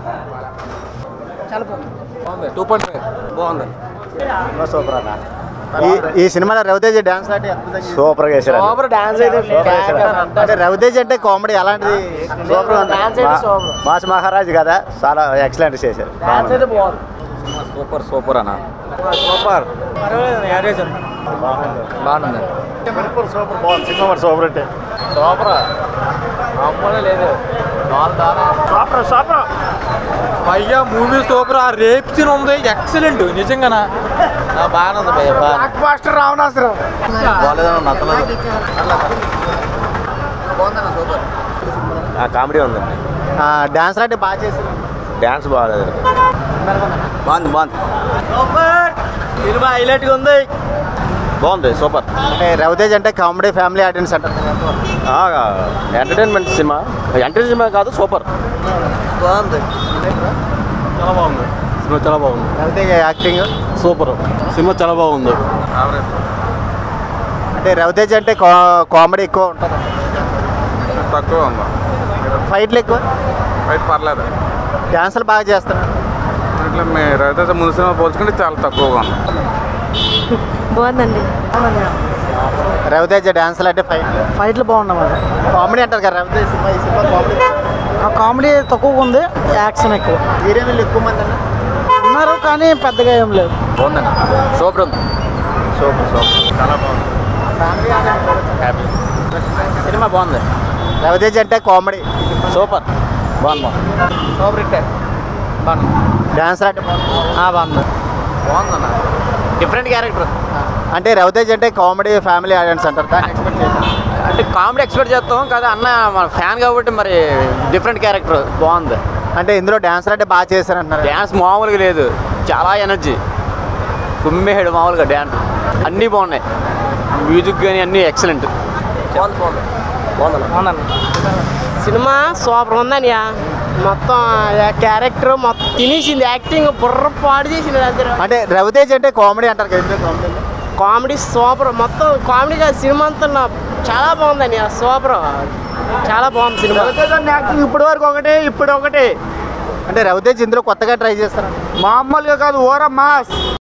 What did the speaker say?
చాలా బాగుంది బాగుంది టూ పాయింట్ ఫైవ్ బాగుంది సూపర్ అన్న ఈ ఈ సినిమాలో రవితేజ డాన్స్ అంటే సూపర్ గా వేసారు సూపర్ డాన్స్ అయితే అంటే రవితేజ్ అంటే కామెడీ అలాంటిది సూపర్ ఉంది Dance అయితే మా- super. మాస్ మహారాజ్ కదా చాలా ఎక్సలెంట్ చేశారు డాన్స్ అయితే బాగుంది సూపర్ సూపర్ అన్న సూపర్ బాగుంది సూపర్ బాగుంది సినిమా సూపర్ అంటే సూపర్ అమ్మనే లేదు సూపర్ సూపర్ అయ్యా మూవీ సూపర్ ఆ రేప్ సీన్ ఉంది ఎక్సలెంట్ నిజంగానా ఆ, బాగానే ఉంది భయ్య బాగా మాస్టర్ రావణాసురం కామెడీ ఉందండి డాన్స్ అంటే బాగా చేశారు డాన్స్ బాగాలేదు బాగుంది బాగుంది సినిమా హైలైట్ గా ఉంది బాగుంది సూపర్ అంటే రవితేజ్ అంటే కామెడీ ఫ్యామిలీ ఆడియన్స్ అంటారు ఎంటర్టైన్మెంట్ సినిమా ఎంటర్టైన్ సినిమా కాదు సూపర్ బాగుంది చాలా బాగుంది సినిమా చాలా బాగుంది రవితేజ్ యాక్టింగ్ సూపర్ సినిమా చాలా బాగుంది అంటే రవితేజ్ అంటే కామెడీ ఎక్కువ ఉంటుంది తక్కువ ఉందా ఫైట్లు ఎక్కువ బయట పర్లేదు డాన్సులు బాగా చేస్తున్నారు ఇట్లా మీ రవితేజ ముందు సినిమా పోల్చుకుంటే చాలా తక్కువగా ఉంది బాగుందండి రవితేజ డాన్సులు అంటే ఫైట్లు ఫైట్లు బాగున్నాయి కామెడీ అంటారు కదా రవితేజ్ సినిమా ఈ సినిమా కామెడీ ఆ కామెడీ తక్కువగా ఉంది యాక్షన్ ఎక్కువ హీరోయిన్లు ఎక్కువ మంది అన్న ఉన్నారు కానీ పెద్దగా ఏం లేదు బాగుందన్న సూపర్ ఉంది సూపర్ సూపర్ చాలా బాగుంది సినిమా బాగుంది రవితేజ్ అంటే కామెడీ సూపర్ బాగుంది సూపర్ హిట్ బాగుంది డాన్సులు అంటే బాగుంది బాగుంది బాగుందన్న డిఫరెంట్ క్యారెక్టర్ అంటే రవితేజ్ అంటే కామెడీ ఫ్యామిలీ ఆడియన్స్ అంటారు దాన్ని ఎక్స్పెక్ట్ చేశాను అంటే కామెడీ ఎక్స్పెక్ట్ చేస్తాం కదా అన్న మన ఫ్యాన్ కాబట్టి మరి డిఫరెంట్ క్యారెక్టర్ బాగుంది అంటే ఇందులో డాన్సులు అంటే బాగా చేశారు అంటున్నారు డ్యాన్స్ మామూలుగా లేదు చాలా ఎనర్జీ కుమ్మేహాడు మామూలుగా డ్యాన్స్ అన్నీ బాగున్నాయి మ్యూజిక్ కానీ అన్నీ ఎక్సలెంట్ బాగుంది బాగుంది బాగుంది సినిమా సూపర్ ఉందని మొత్తం క్యారెక్టర్ మొత్తం తినేసింది యాక్టింగ్ బుర్ర పాడు చేసింది అందరూ అంటే రవితేజ్ అంటే కామెడీ అంటారు కదా ఇందులో కామెడీ కామెడీ సూపర్ మొత్తం కామెడీ కాదు సినిమా అంతా నా- చాలా బాగుందని సూపర్ చాలా బాగుంది సినిమా యాక్టింగ్ ఇప్పుడు వరకు ఒకటే ఇప్పుడు ఒకటే అంటే రవితేజ్ ఇందులో కొత్తగా ట్రై చేస్తారు మామూలుగా కాదు ఓరా మాస్